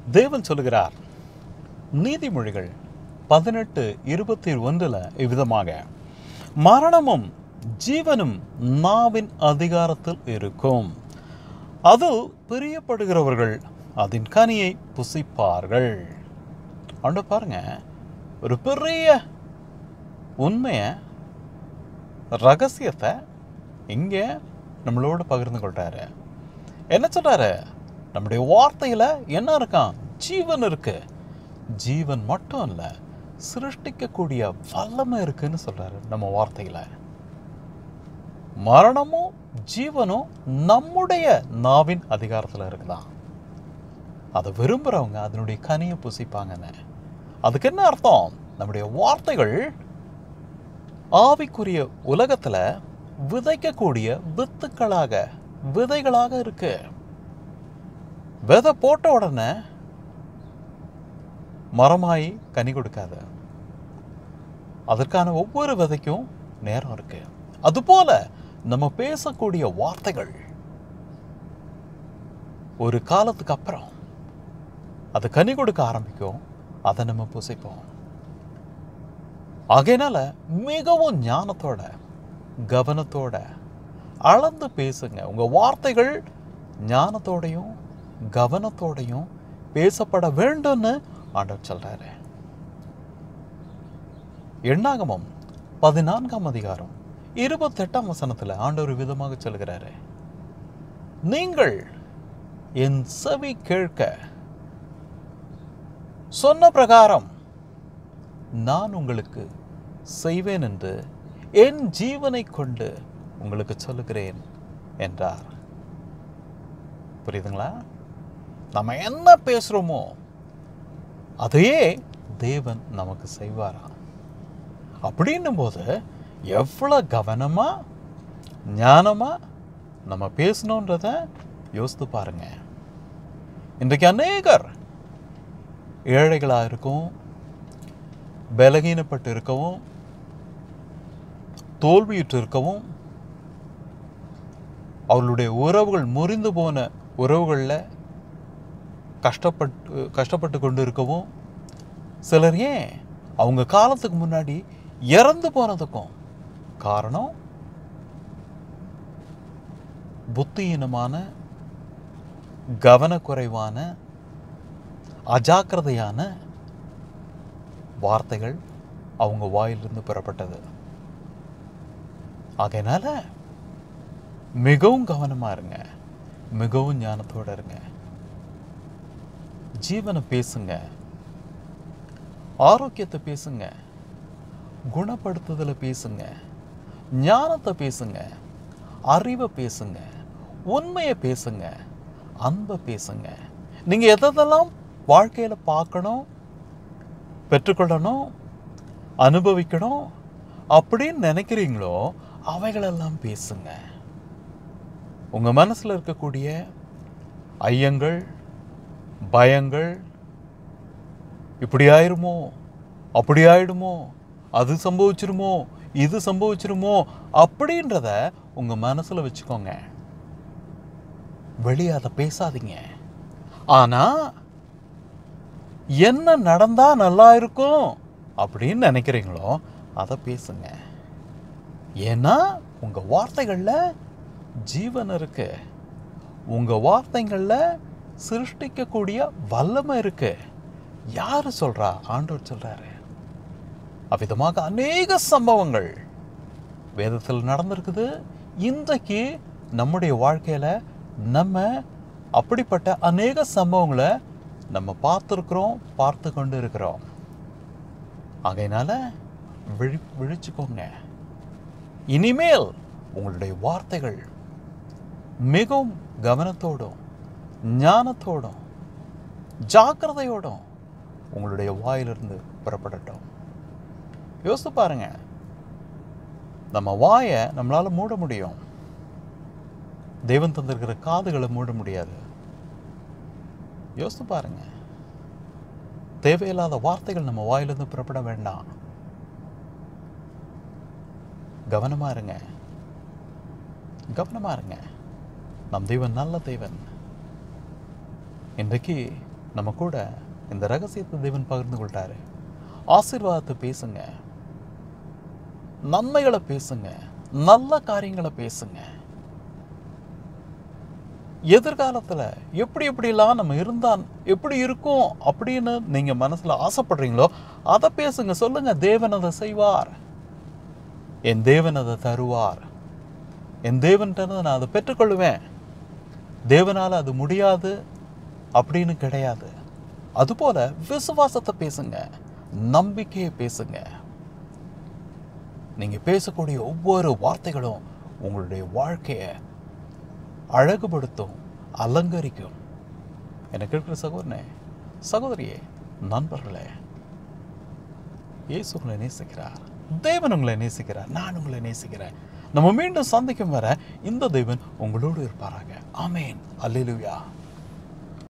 தேவன் சொல்லுகிறார் நீதிமொழிகள் பதினெட்டு இருபத்தி ஒன்றில் இவ்விதமாக மரணமும் ஜீவனும் நாவின் அதிகாரத்தில் இருக்கும் அதில் பிரியப்படுகிறவர்கள் அதன் கனியை புசிப்பார்கள் அண்டு பாருங்க ஒரு பெரிய உண்மையை ரகசியத்தை இங்கே நம்மளோட பகிர்ந்து கொள்றாரு என்ன சொல்றாரு நம்முடைய வார்த்தையில என்ன இருக்கான் ஜீவன் இருக்கு ஜீவன் மட்டும் இல்ல சிருஷ்டிக்கக்கூடிய வல்லமை இருக்குன்னு சொல்றாரு நம்ம வார்த்தையில மரணமும் ஜீவனும் நம்முடைய நாவின் அதிகாரத்துல இருக்குதான் அதை விரும்புறவங்க அதனுடைய கனியை புசிப்பாங்கன்னு அதுக்கு என்ன அர்த்தம் நம்முடைய வார்த்தைகள் ஆவிக்குரிய உலகத்துல விதைக்கக்கூடிய வித்துக்களாக விதைகளாக இருக்கு விதை போட்ட உடனே மரமாயி கனி கொடுக்காது அதற்கான ஒவ்வொரு விதைக்கும் நேரம் இருக்கு அதுபோல நம்ம பேசக்கூடிய வார்த்தைகள் ஒரு காலத்துக்கு அப்புறம் அது கனி கொடுக்க ஆரம்பிக்கும் அதை நம்ம புசிப்போம் ஆகையினால மிகவும் ஞானத்தோட கவனத்தோட அளந்து பேசுங்க உங்க வார்த்தைகள் ஞானத்தோடையும் கவனத்தோடையும் பேசப்பட வேண்டும்னு ஆண்டவர் சொல்றாரு எண்ணாகமம் பதினான்காம் அதிகாரம் இருபத்தெட்டாம் வசனத்துல ஆண்டவர் விதமாக சொல்கிறாரு நீங்கள் என் செவி கேட்க சொன்ன பிரகாரம் நான் உங்களுக்கு செய்வேன் என்று என் ஜீவனை கொண்டு உங்களுக்கு சொல்லுகிறேன் என்றார் புரியுதுங்களா நம்ம என்ன பேசுகிறோமோ அதையே தேவன் நமக்கு செய்வாராம் அப்படின்னும் போது எவ்வளோ கவனமாக ஞானமாக நம்ம பேசணுன்றத யோசித்து பாருங்க இன்றைக்கு அநேகர் ஏழைகளாக இருக்கும் பலகீனப்பட்டு இருக்கவும் தோல்வியுற்று இருக்கவும் அவர்களுடைய உறவுகள் முறிந்து போன உறவுகளில் கஷ்டப்பட்டு கஷ்டப்பட்டு கொண்டு இருக்கவும் சிலர் ஏன் அவங்க காலத்துக்கு முன்னாடி இறந்து போனதுக்கும் காரணம் புத்தியீனமான கவனக்குறைவான அஜாக்கிரதையான வார்த்தைகள் அவங்க வாயிலிருந்து பெறப்பட்டது ஆகையினால மிகவும் கவனமா இருங்க மிகவும் ஞானத்தோட இருங்க ஜீவனை பேசுங்க ஆரோக்கியத்தை பேசுங்க குணப்படுத்துதலை பேசுங்க ஞானத்தை பேசுங்க அறிவை பேசுங்க உண்மையை பேசுங்க அன்பை பேசுங்க நீங்க எதெல்லாம் வாழ்க்கையில பார்க்கணும் பெற்றுக்கொள்ளணும் அனுபவிக்கணும் அப்படின்னு நினைக்கிறீங்களோ அவைகளெல்லாம் பேசுங்க உங்க மனசுல இருக்கக்கூடிய ஐயங்கள் பயங்கள் இப்படி ஆயிருமோ அப்படி ஆயிடுமோ அது சம்பவிச்சிருமோ இது சம்பவிச்சிருமோ அப்படின்றத உங்க மனசுல வச்சுக்கோங்க வெளியே அதை பேசாதீங்க ஆனா என்ன நடந்தா நல்லா இருக்கும் அப்படின்னு நினைக்கிறீங்களோ அதை பேசுங்க ஏன்னா உங்க வார்த்தைகள்ல ஜீவன் இருக்கு உங்க வார்த்தைகள்ல சிருஷ்டிக்கக்கூடிய வல்லமை இருக்கு யாரு சொல்றா ஆண்டவர் சொல்றாரு அவ்விதமாக அநேக சம்பவங்கள் வேதத்தில் நடந்திருக்குது இன்றைக்கு நம்முடைய வாழ்க்கையில நம்ம அப்படிப்பட்ட அநேக சம்பவங்களை நம்ம பார்த்துருக்குறோம் பார்த்து கொண்டு இருக்கிறோம் ஆகையினால விழி விழிச்சுக்கோங்க இனிமேல் உங்களுடைய வார்த்தைகள் மிகவும் கவனத்தோடும் ஞானத்தோடும் ஜாக்கிரதையோடும் உங்களுடைய வாயிலிருந்து புறப்படட்டும் யோசித்து பாருங்க நம்ம வாயை நம்மளால மூட முடியும் தெய்வம் தந்திருக்கிற காதுகளை மூட முடியாது யோசித்து பாருங்க தேவையில்லாத வார்த்தைகள் நம்ம வாயிலிருந்து புறப்பட வேண்டாம் கவனமா இருங்க கவனமா இருங்க நம் தெய்வன் நல்ல தெய்வன் இன்றைக்கு நம்ம கூட இந்த ரகசியத்தை தேவன் பகிர்ந்து கொள்றாரு ஆசீர்வாதத்தை பேசுங்க நன்மைகளை பேசுங்க நல்ல காரியங்களை பேசுங்க எதிர்காலத்துல எப்படி எப்படிலாம் நம்ம இருந்தா எப்படி இருக்கும் அப்படின்னு நீங்க மனசுல ஆசைப்படுறீங்களோ அதை பேசுங்க சொல்லுங்க தேவன் அதை செய்வார் என் தேவன் அதை தருவார் என் தேவன்கிட்ட நான் அதை பெற்றுக்கொள்வேன் தேவனால அது முடியாது அப்படின்னு கிடையாது அதுபோல விசுவாசத்தை பேசுங்க நம்பிக்கையை பேசுங்க நீங்க பேசக்கூடிய ஒவ்வொரு வார்த்தைகளும் உங்களுடைய வாழ்க்கையை அழகுபடுத்தும் அலங்கரிக்கும் எனக்கு இருக்கிற சகோதரனே சகோதரியே நண்பர்களே இயேசு உங்களை நேசிக்கிறார் தேவன் உங்களை நேசிக்கிறார் நான் உங்களை நேசிக்கிறேன் நம்ம மீண்டும் சந்திக்கும் வர இந்த தேவன் உங்களோடு இருப்பாராக ஆமேன் அல்லேலூயா